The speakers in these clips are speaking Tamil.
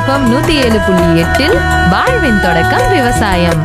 எஃப்எம் நூத்தி ஏழு புள்ளி எட்டில் வாழ்வின் தொடக்கம் விவசாயம்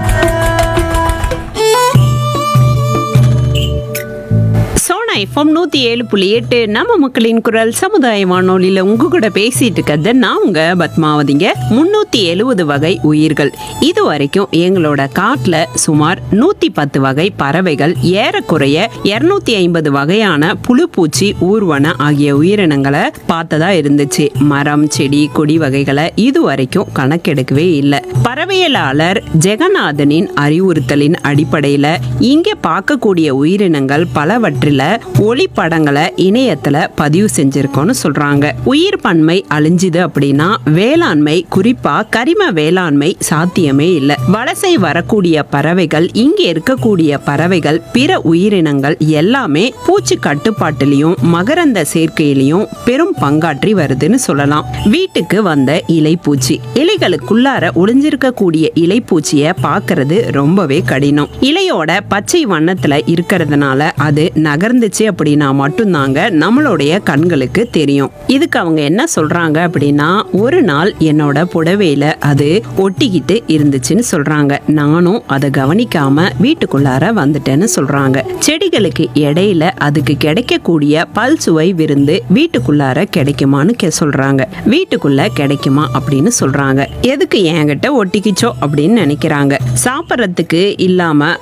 சோனா எஃப்எம் நூற்றி ஏழு புள்ளி எட்டு நம்ம மக்களின் குரல் சமுதாய வானொலியில் உங்க கூட பேசிட்டு இருக்கிறது நான் உங்க பத்மாவதிங்க முன்னூற்றி எழுபது வகை உயிர்கள் இது வரைக்கும் எங்களோட காட்டில் சுமார் நூற்றி பத்து வகை பறவைகள் ஏறக்குறைய இரநூத்தி ஐம்பது வகையான புழுப்பூச்சி ஊர்வன ஆகிய உயிரினங்களை பார்த்ததா இருந்துச்சு மரம் செடி கொடி வகைகளை இது வரைக்கும் கணக்கெடுக்கவே இல்லை பறவையலாளர் ஜெகநாதனின் அறிவுறுத்தலின் அடிப்படையில் இங்கே பார்க்கக்கூடிய உயிரினங்கள் பலவற்றில் ஒளிப்படங்களை இணையத்துல பதிவு செஞ்சிருக்கோம்னு சொல்றாங்க உயிர் பன்மை அழிஞ்சுது அப்படின்னா வேளாண்மை குறிப்பா கரிம வேளாண்மை சாத்தியமே இல்லை வலசை வரக்கூடிய பறவைகள் இங்க இருக்கக்கூடிய பறவைகள் பிற உயிரினங்கள் எல்லாமே பூச்சி கட்டுப்பாட்டிலையும் மகரந்த சேர்க்கையிலையும் பெரும் பங்காற்றி வருதுன்னு சொல்லலாம் வீட்டுக்கு வந்த இலைப்பூச்சி இலைகளுக்குள்ளார ஒளிஞ்சிருக்கக்கூடிய இலைப்பூச்சிய பார்க்கிறது ரொம்பவே கடினம் இலையோட பச்சை வண்ணத்துல இருக்கிறதுனால அது நகர்ந்துச்சு அப்படின்னா மட்டும்தாங்க நம்மளுடைய கண்களுக்கு தெரியும் இதுக்கு அவங்க என்ன சொல்றாங்க அப்படின்னா ஒரு நாள் என்னோட புடவையில அது ஒட்டிக்கிட்டு இருந்துச்சுன்னு சொல்றாங்க நானும் அதை கவனிக்காம வீட்டுக்குள்ளார வந்துட்டேன்னு சொல்றாங்க செடிகளுக்கு இடையில அதுக்கு கிடைக்கக்கூடிய பல் சுவை விருந்து வீட்டுக்குள்ளார கிடைக்குமான்னு கே- சொல்றாங்க வீட்டுக்குள்ள கிடைக்குமா அப்படின்னு சொல்றாங்க எதுக்கு என்கிட்ட ஒட்டிக்கிச்சோ அப்படின்னு நினைக்கிறாங்க சாப்பிட்றதுக்கு இல்லாம